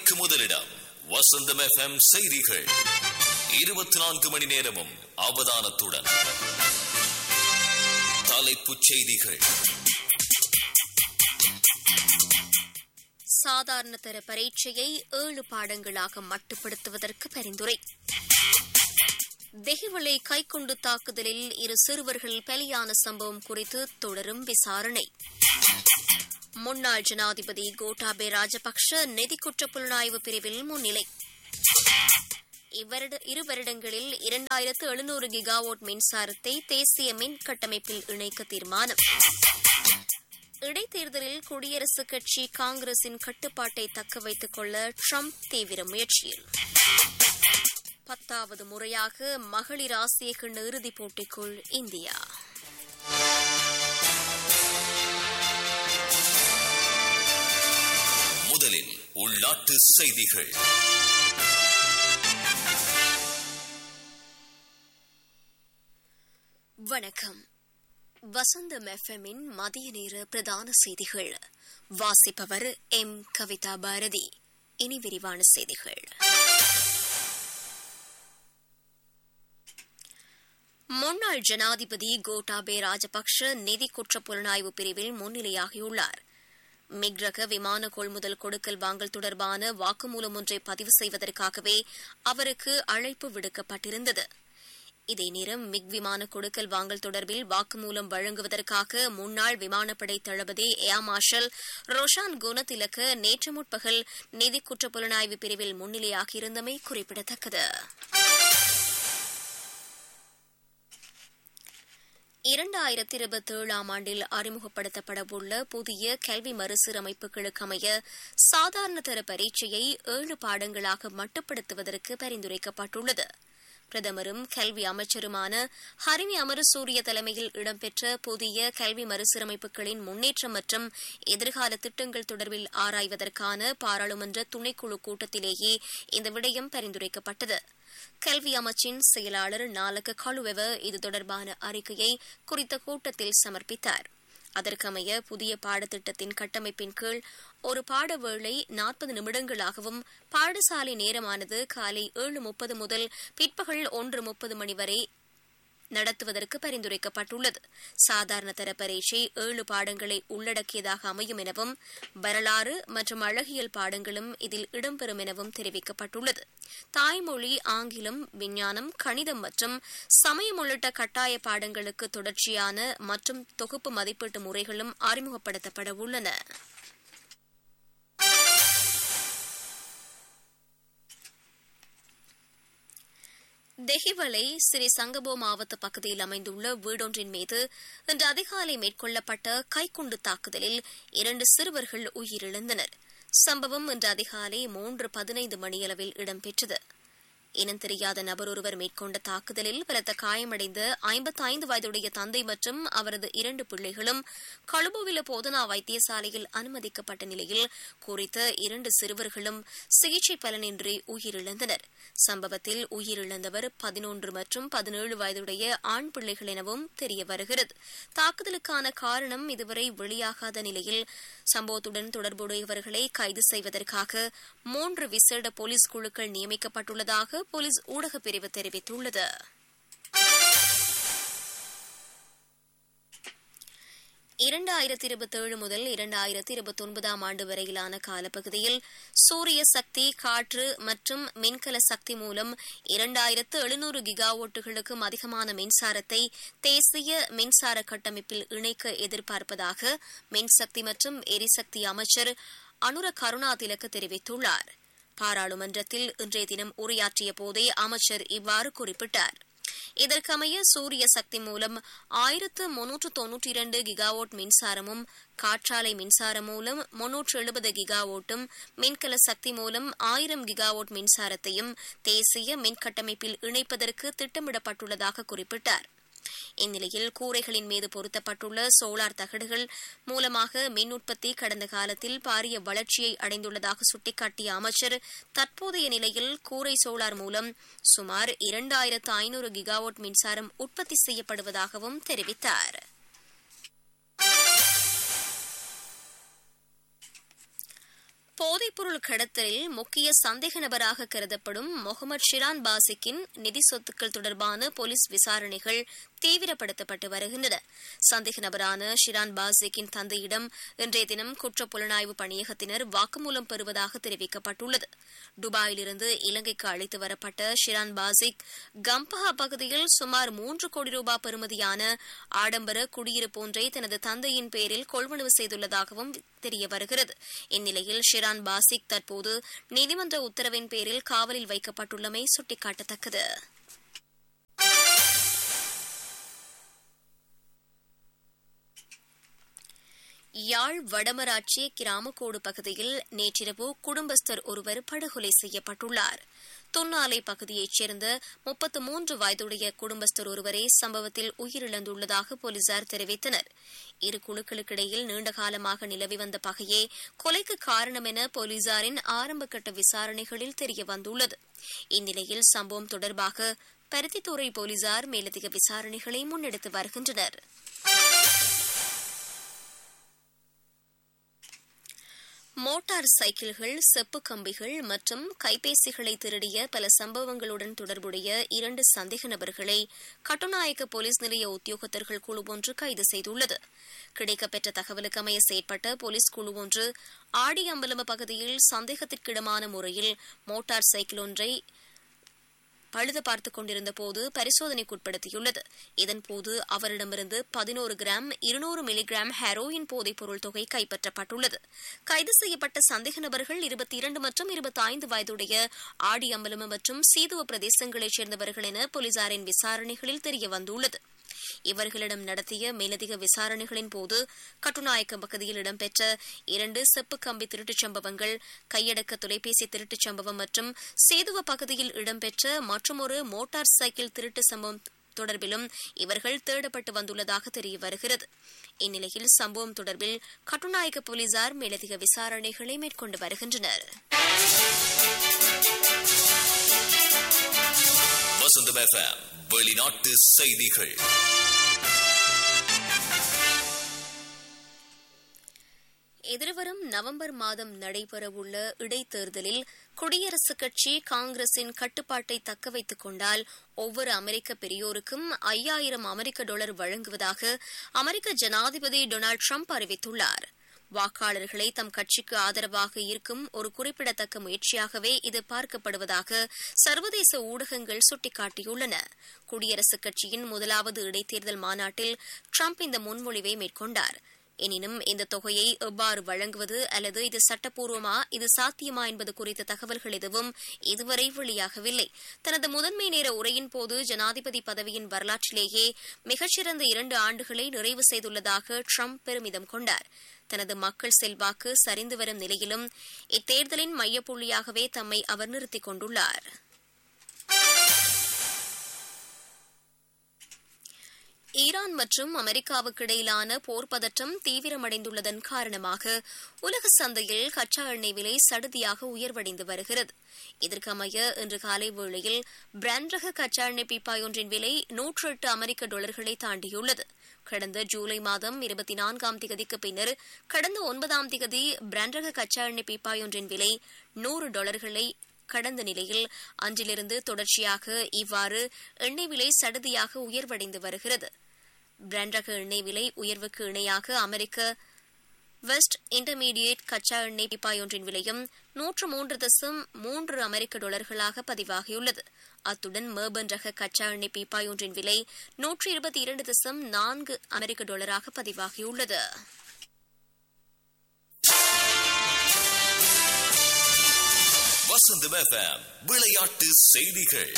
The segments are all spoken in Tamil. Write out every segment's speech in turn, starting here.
மணிக்கு முதலிடம் வசந்தம் எஃப்எம் செய்திகள் இருபத்தி நான்கு மணி நேரமும் அவதானத்துடன் தலைப்புச் செய்திகள் சாதாரண தர பரீட்சையை ஏழு பாடங்களாக மட்டுப்படுத்துவதற்கு பரிந்துரை தெஹிவளை கைக்குண்டு தாக்குதலில் இரு சிறுவர்கள் பலியான சம்பவம் குறித்து தொடரும் விசாரணை முன்னாள் ஜனாதிபதி கோட்டாபே ராஜபக்ஷ நிதி குற்ற புலனாய்வு பிரிவில் முன்னிலை இவ்வருட இரு வருடங்களில் இரண்டாயிரத்து எழுநூறு கிகாவோட் மின்சாரத்தை தேசிய மின் கட்டமைப்பில் இணைக்க தீர்மானம் இடைத்தேர்தலில் குடியரசுக் கட்சி காங்கிரசின் கட்டுப்பாட்டை தக்க வைத்துக் கொள்ள ட்ரம்ப் தீவிர முயற்சியில் பத்தாவது முறையாக மகளிர் ஆசிய கிண்ண இறுதிப் போட்டிக்குள் இந்தியா முதலில் உள்நாட்டு செய்திகள் வணக்கம் வசந்தம் எஃப்எம்மின் மதிய நேர பிரதான செய்திகள் வாசிப்பவர் எம் கவிதா பாரதி இனி விரிவான செய்திகள் முன்னாள் ஜனாதிபதி கோட்டாபே ராஜபக்ஷ நிதி குற்ற புலனாய்வு பிரிவில் முன்னிலையாகியுள்ளார் மிக்ரக விமான கொள்முதல் கொடுக்கல் வாங்கல் தொடர்பான வாக்குமூலம் ஒன்றை பதிவு செய்வதற்காகவே அவருக்கு அழைப்பு விடுக்கப்பட்டிருந்தது இதே நேரம் மிக் விமான கொடுக்கல் வாங்கல் தொடர்பில் வாக்குமூலம் வழங்குவதற்காக முன்னாள் விமானப்படை தளபதி ஏர் மார்ஷல் ரோஷான் குணதிலக்க நேற்று முற்பகல் நிதி குற்ற புலனாய்வு பிரிவில் முன்னிலையாகியிருந்தமை குறிப்பிடத்தக்கது இரண்டாயிரத்தி இருபத்தி ஏழாம் ஆண்டில் அறிமுகப்படுத்தப்படவுள்ள புதிய கல்வி மறுசீரமைப்புகளுக்கமைய சாதாரண தர பரீட்சையை ஏழு பாடங்களாக மட்டுப்படுத்துவதற்கு பரிந்துரைக்கப்பட்டுள்ளது பிரதமரும் கல்வி அமைச்சருமான ஹரிணி அமரசூரிய தலைமையில் இடம்பெற்ற புதிய கல்வி மறுசீரமைப்புகளின் முன்னேற்றம் மற்றும் எதிர்கால திட்டங்கள் தொடர்பில் ஆராய்வதற்கான பாராளுமன்ற துணைக்குழு கூட்டத்திலேயே இந்த விடயம் பரிந்துரைக்கப்பட்டது கல்வி அமைச்சின் செயலாளர் நாலக கழுவெவ இது தொடர்பான அறிக்கையை குறித்த கூட்டத்தில் சமர்ப்பித்தார் அதற்கமைய புதிய பாடத்திட்டத்தின் கட்டமைப்பின் கீழ் ஒரு பாடவேளை நாற்பது நிமிடங்களாகவும் பாடசாலை நேரமானது காலை ஏழு முப்பது முதல் பிற்பகல் ஒன்று முப்பது மணி வரை நடத்துவதற்கு பரிந்துரைக்கப்பட்டுள்ளது சாதாரண தர பரீட்சை ஏழு பாடங்களை உள்ளடக்கியதாக அமையும் எனவும் வரலாறு மற்றும் அழகியல் பாடங்களும் இதில் இடம்பெறும் எனவும் தெரிவிக்கப்பட்டுள்ளது தாய்மொழி ஆங்கிலம் விஞ்ஞானம் கணிதம் மற்றும் சமயம் உள்ளிட்ட கட்டாய பாடங்களுக்கு தொடர்ச்சியான மற்றும் தொகுப்பு மதிப்பீட்டு முறைகளும் அறிமுகப்படுத்தப்பட உள்ளன தெஹிவலை ஸ்ரீ சங்கபோ மாவட்ட பகுதியில் அமைந்துள்ள வீடொன்றின் மீது இன்று அதிகாலை மேற்கொள்ளப்பட்ட கைக்குண்டு தாக்குதலில் இரண்டு சிறுவர்கள் உயிரிழந்தனர் சம்பவம் இன்று அதிகாலை மூன்று பதினைந்து மணியளவில் இடம்பெற்றது இனம் தெரியாத நபர் ஒருவர் மேற்கொண்ட தாக்குதலில் பலத்த காயமடைந்த ஐம்பத்தைந்து வயதுடைய தந்தை மற்றும் அவரது இரண்டு பிள்ளைகளும் கழுபுவில போதனா வைத்தியசாலையில் அனுமதிக்கப்பட்ட நிலையில் குறித்த இரண்டு சிறுவர்களும் சிகிச்சை பலனின்றி உயிரிழந்தனர் சம்பவத்தில் உயிரிழந்தவர் பதினொன்று மற்றும் பதினேழு வயதுடைய ஆண் பிள்ளைகள் எனவும் தெரிய வருகிறது தாக்குதலுக்கான காரணம் இதுவரை வெளியாகாத நிலையில் சம்பவத்துடன் தொடர்புடையவர்களை கைது செய்வதற்காக மூன்று விசேட போலீஸ் குழுக்கள் நியமிக்கப்பட்டுள்ளதாக போலீஸ் ஊடகப் பிரிவு தெரிவித்துள்ளது இரண்டாயிரத்தி இருபத்தேழு முதல் இரண்டாயிரத்தி இருபத்தி ஒன்பதாம் ஆண்டு வரையிலான காலப்பகுதியில் சூரிய சக்தி காற்று மற்றும் மின்கல சக்தி மூலம் இரண்டாயிரத்து எழுநூறு கிகாவோட்டுகளுக்கும் அதிகமான மின்சாரத்தை தேசிய மின்சார கட்டமைப்பில் இணைக்க எதிர்பார்ப்பதாக மின்சக்தி மற்றும் எரிசக்தி அமைச்சர் அனுர கருணாதிலக்கு தெரிவித்துள்ளார் பாராளுமன்றத்தில் இன்றைய தினம் உரையாற்றிய போதே அமைச்சர் இவ்வாறு குறிப்பிட்டார் இதற்கமைய சூரிய சக்தி மூலம் ஆயிரத்து முன்னூற்று தொன்னூற்றி இரண்டு கிகாவோட் மின்சாரமும் காற்றாலை மின்சாரம் மூலம் முன்னூற்று எழுபது கிகாவோட்டும் மின்கல சக்தி மூலம் ஆயிரம் கிகாவோட் மின்சாரத்தையும் தேசிய மின்கட்டமைப்பில் இணைப்பதற்கு திட்டமிடப்பட்டுள்ளதாக குறிப்பிட்டார் இந்நிலையில் கூரைகளின் மீது பொருத்தப்பட்டுள்ள சோலார் தகடுகள் மூலமாக மின் உற்பத்தி கடந்த காலத்தில் பாரிய வளர்ச்சியை அடைந்துள்ளதாக சுட்டிக்காட்டிய அமைச்சர் தற்போதைய நிலையில் கூரை சோலார் மூலம் சுமார் இரண்டாயிரத்து ஐநூறு கிகாவாட் மின்சாரம் உற்பத்தி செய்யப்படுவதாகவும் தெரிவித்தார் போதைப்பொருள் கடத்தலில் முக்கிய சந்தேக நபராக கருதப்படும் முகமது ஷிரான் பாசிக்கின் நிதி சொத்துக்கள் தொடர்பான போலீஸ் விசாரணைகள் தீவிரப்படுத்தப்பட்டு வருகின்றன சந்தேக நபரான ஷிரான் பாசிக்கின் தந்தையிடம் இன்றைய தினம் குற்ற புலனாய்வு பணியகத்தினர் வாக்குமூலம் பெறுவதாக தெரிவிக்கப்பட்டுள்ளது துபாயிலிருந்து இலங்கைக்கு அழைத்து வரப்பட்ட ஷிரான் பாசிக் கம்பஹா பகுதியில் சுமார் மூன்று கோடி ரூபாய் பெறுமதியான ஆடம்பர குடியிருப்பு ஒன்றை தனது தந்தையின் பேரில் கொள்வனவு செய்துள்ளதாகவும் தெரிய வருகிறது இந்நிலையில் ஷிரான் பாசிக் தற்போது நீதிமன்ற உத்தரவின் பேரில் காவலில் வைக்கப்பட்டுள்ளமை சுட்டிக்காட்டத்தக்கது யாழ் வடமராட்சி கிராமக்கோடு பகுதியில் நேற்றிரவு குடும்பஸ்தர் ஒருவர் படுகொலை செய்யப்பட்டுள்ளார் தொன்னாலை பகுதியைச் சேர்ந்த முப்பத்து மூன்று வயதுடைய குடும்பஸ்தர் ஒருவரே சம்பவத்தில் உயிரிழந்துள்ளதாக போலீசார் தெரிவித்தனர் இரு குழுக்களுக்கிடையில் நீண்டகாலமாக நிலவி வந்த பகையே கொலைக்கு காரணம் என போலீசாரின் ஆரம்பகட்ட விசாரணைகளில் தெரியவந்துள்ளது இந்நிலையில் சம்பவம் தொடர்பாக பருத்தித்துறை போலீசார் மேலதிக விசாரணைகளை முன்னெடுத்து வருகின்றனர் மோட்டார் சைக்கிள்கள் செப்பு கம்பிகள் மற்றும் கைபேசிகளை திருடிய பல சம்பவங்களுடன் தொடர்புடைய இரண்டு சந்தேக நபர்களை கட்டுநாயக்க போலீஸ் நிலைய உத்தியோகத்தர்கள் குழு ஒன்று கைது செய்துள்ளது கிடைக்கப்பெற்ற தகவலுக்கு அமைய செயற்பட்ட போலீஸ் குழு ஒன்று ஆடியம்பலம பகுதியில் சந்தேகத்திற்கிடமான முறையில் மோட்டார் சைக்கிள் ஒன்றை பழுது பார்த்துக் கொண்டிருந்த போது பரிசோதனைக்குட்படுத்தியுள்ளது இதன்போது அவரிடமிருந்து பதினோரு கிராம் இருநூறு மில்லிகிராம் ஹெரோயின் போதைப் பொருள் தொகை கைப்பற்றப்பட்டுள்ளது கைது செய்யப்பட்ட சந்தேக நபர்கள் இருபத்தி இரண்டு மற்றும் இருபத்தி ஐந்து வயதுடைய ஆடி அம்பலம மற்றும் சீதுவ பிரதேசங்களைச் சேர்ந்தவர்கள் என போலீசாரின் விசாரணைகளில் தெரியவந்துள்ளது இவர்களிடம் நடத்திய மேலதிக விசாரணைகளின் போது கட்டுநாயக்கம் பகுதியில் இடம்பெற்ற இரண்டு செப்பு கம்பி திருட்டுச் சம்பவங்கள் கையடக்க தொலைபேசி திருட்டுச் சம்பவம் மற்றும் சேதுவ பகுதியில் இடம்பெற்ற மற்றொரு மோட்டார் சைக்கிள் திருட்டு சம்பவம் தொடர்பிலும் இவர்கள் தேடப்பட்டு வந்துள்ளதாக தெரிய வருகிறது இந்நிலையில் சம்பவம் தொடர்பில் கட்டுநாயக்க போலீசார் மேலதிக விசாரணைகளை மேற்கொண்டு வருகின்றனர் வசந்தம் எஃப்எம் வெளிநாட்டு செய்திகள் எதிர்வரும் நவம்பர் மாதம் நடைபெறவுள்ள இடைத்தேர்தலில் குடியரசுக் கட்சி காங்கிரசின் கட்டுப்பாட்டை தக்கவைத்துக் கொண்டால் ஒவ்வொரு அமெரிக்க பெரியோருக்கும் ஐயாயிரம் அமெரிக்க டாலர் வழங்குவதாக அமெரிக்க ஜனாதிபதி டொனால்டு ட்ரம்ப் அறிவித்துள்ளார் வாக்காளர்களை தம் கட்சிக்கு ஆதரவாக இருக்கும் ஒரு குறிப்பிடத்தக்க முயற்சியாகவே இது பார்க்கப்படுவதாக சர்வதேச ஊடகங்கள் சுட்டிக்காட்டியுள்ளன குடியரசுக் கட்சியின் முதலாவது இடைத்தேர்தல் மாநாட்டில் ட்ரம்ப் இந்த முன்மொழிவை மேற்கொண்டார் எனினும் இந்த தொகையை எவ்வாறு வழங்குவது அல்லது இது சட்டப்பூர்வமா இது சாத்தியமா என்பது குறித்த தகவல்கள் எதுவும் இதுவரை வெளியாகவில்லை தனது முதன்மை நேர உரையின் போது ஜனாதிபதி பதவியின் வரலாற்றிலேயே மிகச்சிறந்த இரண்டு ஆண்டுகளை நிறைவு செய்துள்ளதாக ட்ரம்ப் பெருமிதம் கொண்டார் தனது மக்கள் செல்வாக்கு சரிந்து வரும் நிலையிலும் இத்தேர்தலின் மையப்புள்ளியாகவே தம்மை அவர் நிறுத்திக் கொண்டுள்ளார் ஈரான் மற்றும் அமெரிக்காவுக்கு இடையிலான போர் பதற்றம் தீவிரமடைந்துள்ளதன் காரணமாக உலக சந்தையில் கச்சா எண்ணெய் விலை சடுதியாக உயர்வடைந்து வருகிறது இதற்கமைய இன்று காலை வேளையில் பிராண்ட் ரக கச்சா எண்ணெய் பீப்பாய் ஒன்றின் விலை நூற்று எட்டு அமெரிக்க டாலர்களை தாண்டியுள்ளது கடந்த ஜூலை மாதம் இருபத்தி நான்காம் திகதிக்கு பின்னர் கடந்த ஒன்பதாம் திகதி பிராண்ட் ரக கச்சா எண்ணெய் பீப்பாய் ஒன்றின் விலை நூறு டாலர்களை கடந்த நிலையில் அன்றிலிருந்து தொடர்ச்சியாக இவ்வாறு எண்ணெய் விலை சடுதியாக உயர்வடைந்து வருகிறது பிராண்ட் ரக எண்ணெய் விலை உயர்வுக்கு இணையாக அமெரிக்க வெஸ்ட் இன்டர்மீடியேட் கச்சா எண்ணெய் பீப்பாய் ஒன்றின் விலையும் நூற்று மூன்று தசம் மூன்று அமெரிக்க டாலர்களாக பதிவாகியுள்ளது அத்துடன் மேர்பன் ரக கச்சா எண்ணெய் பீப்பாய் ஒன்றின் விலை நூற்று இருபத்தி இரண்டு தசம் நான்கு அமெரிக்க டாலராக பதிவாகியுள்ளது வசந்தம் எஃப்எம் விளையாட்டு செய்திகள்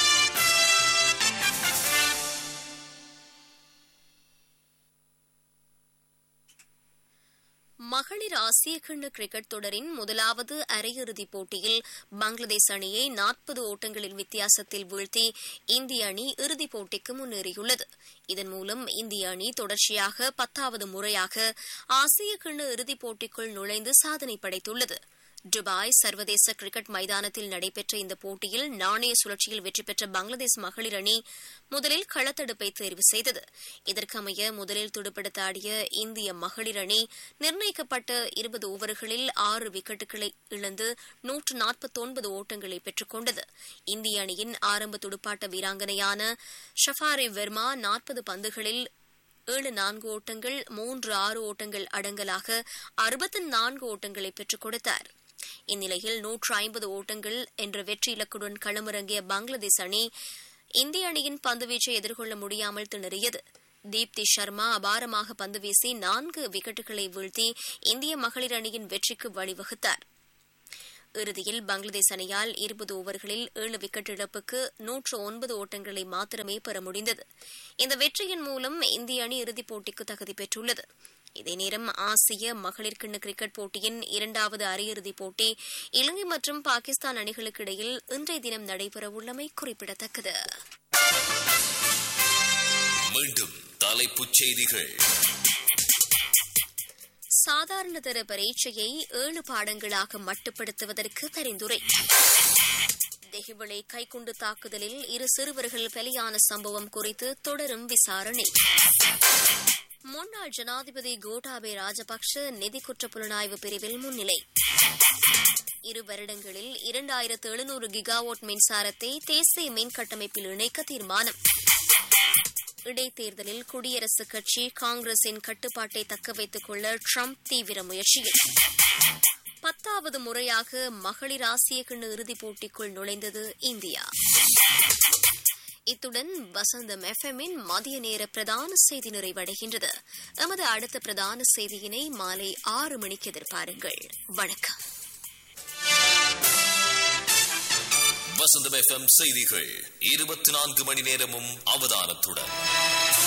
மகளிர் ஆசிய கிண்ண கிரிக்கெட் தொடரின் முதலாவது அரையிறுதிப் போட்டியில் பங்களாதேஷ் அணியை நாற்பது ஓட்டங்களின் வித்தியாசத்தில் வீழ்த்தி இந்திய அணி இறுதிப் போட்டிக்கு முன்னேறியுள்ளது இதன் மூலம் இந்திய அணி தொடர்ச்சியாக பத்தாவது முறையாக ஆசிய கிண்ண இறுதிப் போட்டிக்குள் நுழைந்து சாதனை படைத்துள்ளது துபாய் சர்வதேச கிரிக்கெட் மைதானத்தில் நடைபெற்ற இந்த போட்டியில் நாணய சுழற்சியில் வெற்றி பெற்ற பங்களாதேஷ் மகளிர் அணி முதலில் களத்தடுப்பை தேர்வு செய்தது இதற்கமைய முதலில் துடுப்படுத்த ஆடிய இந்திய மகளிர் அணி நிர்ணயிக்கப்பட்ட இருபது ஓவர்களில் ஆறு விக்கெட்டுகளை இழந்து நூற்று நாற்பத்தொன்பது ஓட்டங்களை பெற்றுக் கொண்டது இந்திய அணியின் ஆரம்ப துடுப்பாட்ட வீராங்கனையான ஷஃபாரி வெர்மா நாற்பது பந்துகளில் ஏழு நான்கு ஓட்டங்கள் மூன்று ஆறு ஓட்டங்கள் அடங்கலாக அறுபத்தி நான்கு ஓட்டங்களை பெற்றுக் கொடுத்தார் இந்நிலையில் நூற்று ஐம்பது ஓட்டங்கள் என்ற வெற்றி இலக்குடன் களமிறங்கிய பங்களாதேஷ் அணி இந்திய அணியின் பந்துவீச்சை எதிர்கொள்ள முடியாமல் திணறியது தீப்தி சர்மா அபாரமாக பந்து வீசி நான்கு விக்கெட்டுகளை வீழ்த்தி இந்திய மகளிர் அணியின் வெற்றிக்கு வழிவகுத்தார் இறுதியில் பங்களாதேஷ் அணியால் இருபது ஓவர்களில் ஏழு விக்கெட் இழப்புக்கு நூற்று ஒன்பது ஓட்டங்களை மாத்திரமே பெற முடிந்தது இந்த வெற்றியின் மூலம் இந்திய அணி இறுதிப் போட்டிக்கு தகுதி பெற்றுள்ளது இதே நேரம் ஆசிய மகளிர் கிண்ண கிரிக்கெட் போட்டியின் இரண்டாவது அரையிறுதிப் போட்டி இலங்கை மற்றும் பாகிஸ்தான் அணிகளுக்கு இடையில் இன்றைய தினம் நடைபெறவுள்ளமை குறிப்பிடத்தக்கது மீண்டும் தலைப்புச் செய்திகள் சாதாரண தர பரீட்சையை ஏழு பாடங்களாக மட்டுப்படுத்துவதற்கு பரிந்துரை தெஹிவளை கைக்குண்டு தாக்குதலில் இரு சிறுவர்கள் பலியான சம்பவம் குறித்து தொடரும் விசாரணை முன்னாள் ஜனாதிபதி கோட்டாபே ராஜபக்ஷ நிதி குற்ற புலனாய்வு பிரிவில் முன்னிலை இரு வருடங்களில் இரண்டாயிரத்து எழுநூறு கிகாவோட் மின்சாரத்தை தேசிய மின் கட்டமைப்பில் இணைக்க தீர்மானம் இடைத்தேர்தலில் குடியரசுக் கட்சி காங்கிரசின் கட்டுப்பாட்டை தக்கவைத்துக் கொள்ள ட்ரம்ப் தீவிர முயற்சியில் பத்தாவது முறையாக மகளிர் ஆசிய கிண்ண இறுதிப் போட்டிக்குள் நுழைந்தது இந்தியா இத்துடன் வசந்தம் எஃப்எம்மின் மதிய நேர பிரதான செய்தி நிறைவடைகின்றது எமது அடுத்த பிரதான செய்தியினை மாலை ஆறு மணிக்கு எதிர்பாருங்கள் வணக்கம் வசந்தம் எஃப்எம் செய்திகள் இருபத்தி நான்கு மணி நேரமும் அவதானத்துடன்